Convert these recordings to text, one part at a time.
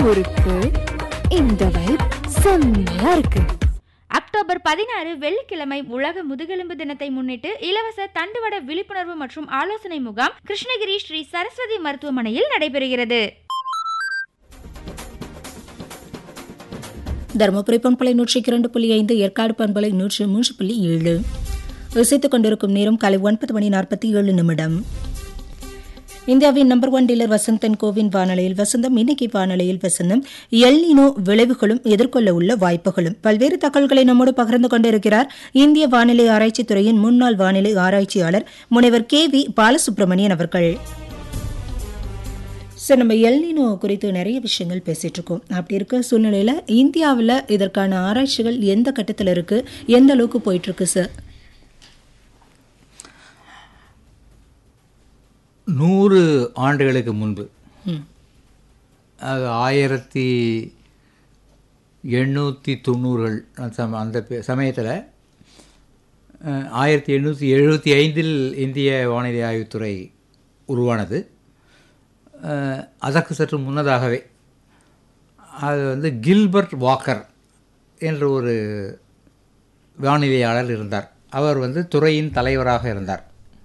முறுக்கு இந்த வைப் செம்மையா இருக்கு அக்டோபர் பதினாறு வெள்ளிக்கிழமை உலக முதுகெலும்பு தினத்தை முன்னிட்டு இலவச தண்டுவட விழிப்புணர்வு மற்றும் ஆலோசனை முகாம் கிருஷ்ணகிரி ஸ்ரீ சரஸ்வதி மருத்துவமனையில் நடைபெறுகிறது தருமபுரி பண்பலை நூற்றி இரண்டு புள்ளி ஐந்து ஏற்காடு பண்பலை நூற்றி மூன்று புள்ளி ஏழு இசைத்துக் கொண்டிருக்கும் நேரம் காலை ஒன்பது மணி நாற்பத்தி ஏழு நிமிடம் இந்தியாவின் நம்பர் ஒன் டீலர் வசந்தன் கோவின் வானொலியில் வசந்தம் இன்னைக்கு வானொலியில் வசந்தம் எல்லினோ விளைவுகளும் எதிர்கொள்ள உள்ள வாய்ப்புகளும் பல்வேறு தகவல்களை நம்மோடு பகிர்ந்து கொண்டிருக்கிறார் இந்திய வானிலை ஆராய்ச்சித் துறையின் முன்னாள் வானிலை ஆராய்ச்சியாளர் முனைவர் கே வி பாலசுப்ரமணியன் அவர்கள் சார் நம்ம எல்னினோ குறித்து நிறைய விஷயங்கள் பேசிட்டு இருக்கோம் அப்படி இருக்க சூழ்நிலையில இந்தியாவில் இதற்கான ஆராய்ச்சிகள் எந்த கட்டத்தில் இருக்கு எந்த அளவுக்கு போயிட்டு இருக்கு சார் நூறு ஆண்டுகளுக்கு முன்பு ம். அது ஆயிரத்தி எண்ணூற்றி தொண்ணூறுகள் அந்த சம அந்த சமயத்தில் ஆயிரத்தி எண்ணூற்றி எழுபத்தி ஐந்தில் இந்திய வானிலை ஆய்வுத்துறை உருவானது அஹ், அதற்கு சற்று முன்னதாகவே அது வந்து கில்பர்ட் வாக்கர் என்ற ஒரு வானிலையாளர் இருந்தார் அவர் வந்து துறையின் தலைவராக இருந்தார்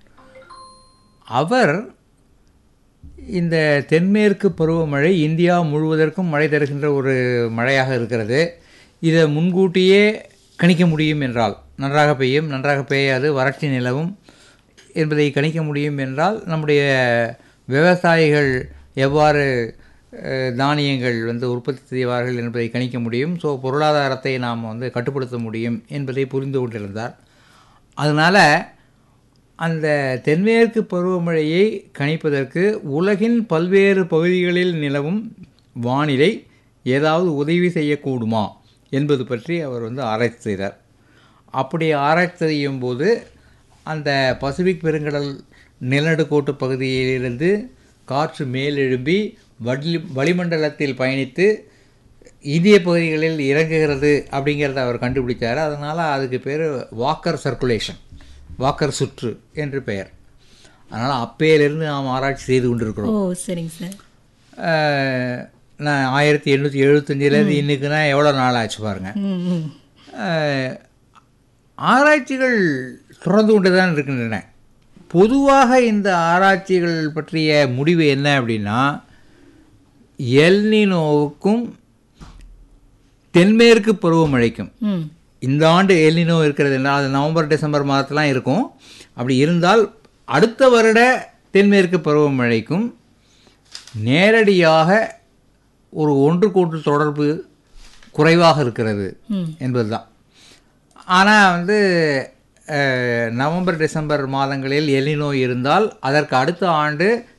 அவர் இந்த தென்மேற்கு பருவமழை இந்தியா முழுவதற்கும் மழை தருகின்ற ஒரு மழையாக இருக்கிறது இதை முன்கூட்டியே கணிக்க முடியும் என்றால் நன்றாக பெய்யும் நன்றாக பெய்யாது வறட்சி நிலவும் என்பதை கணிக்க முடியும் என்றால் நம்முடைய விவசாயிகள் எவ்வாறு அஹ், தானியங்கள் வந்து உற்பத்தி செய்வார்கள் என்பதை கணிக்க முடியும் ஸோ பொருளாதாரத்தை நாம் வந்து கட்டுப்படுத்த முடியும் என்பதை புரிந்து கொண்டிருந்தார் அதனால் அந்த தென்மேற்கு பருவமழையை கணிப்பதற்கு உலகின் பல்வேறு பகுதிகளில் நிலவும் வானிலை ஏதாவது உதவி செய்யக்கூடுமா என்பது பற்றி அவர் வந்து ஆராய்ச்சி செய்தார் அப்படி ஆராய்ச்சி செய்யும் போது அந்த பசிபிக் பெருங்கடல் நிலநடுக்கோட்டு பகுதியிலிருந்து காற்று மேலெழும்பி வளி வளிமண்டலத்தில் பயணித்து இந்திய பகுதிகளில் இறங்குகிறது அப்படிங்கிறத அவர் கண்டுபிடிச்சார் அதனால் அதுக்கு பேர் வாக்கர் சர்க்குலேஷன் வாக்கர் சுற்று என்று பெயர் அதனால் அப்பையிலிருந்து நாம் ஆராய்ச்சி செய்து ஓ கொண்டிருக்கிறோம் சரிங்க சார் அஹ், நான் ஆயிரத்தி எண்ணூற்றி எழுபத்தஞ்சிலேருந்து இன்னைக்குன்னா எவ்வளோ நாள் ஆச்சு பாருங்கள் ம் ம் அஹ், ஆராய்ச்சிகள் தொடர்ந்து கொண்டு தான் இருக்கின்றன பொதுவாக இந்த ஆராய்ச்சிகள் பற்றிய முடிவு என்ன அப்படின்னா எல்னினோவுக்கும் தென்மேற்கு பருவமழைக்கும் ம் இந்த ஆண்டு எல்னினோ இருக்கிறது என்றால் அது நவம்பர் டிசம்பர் மாதத்துலாம் இருக்கும் அப்படி இருந்தால் அடுத்த வருட தென்மேற்கு பருவமழைக்கும் நேரடியாக ஒரு ஒன்றுக்கொன்று தொடர்பு குறைவாக இருக்கிறது ம். என்பதுதான் ஆனால் வந்து அஹ், நவம்பர் டிசம்பர் மாதங்களில் எல்னினோ இருந்தால் அதற்கு அடுத்த ஆண்டு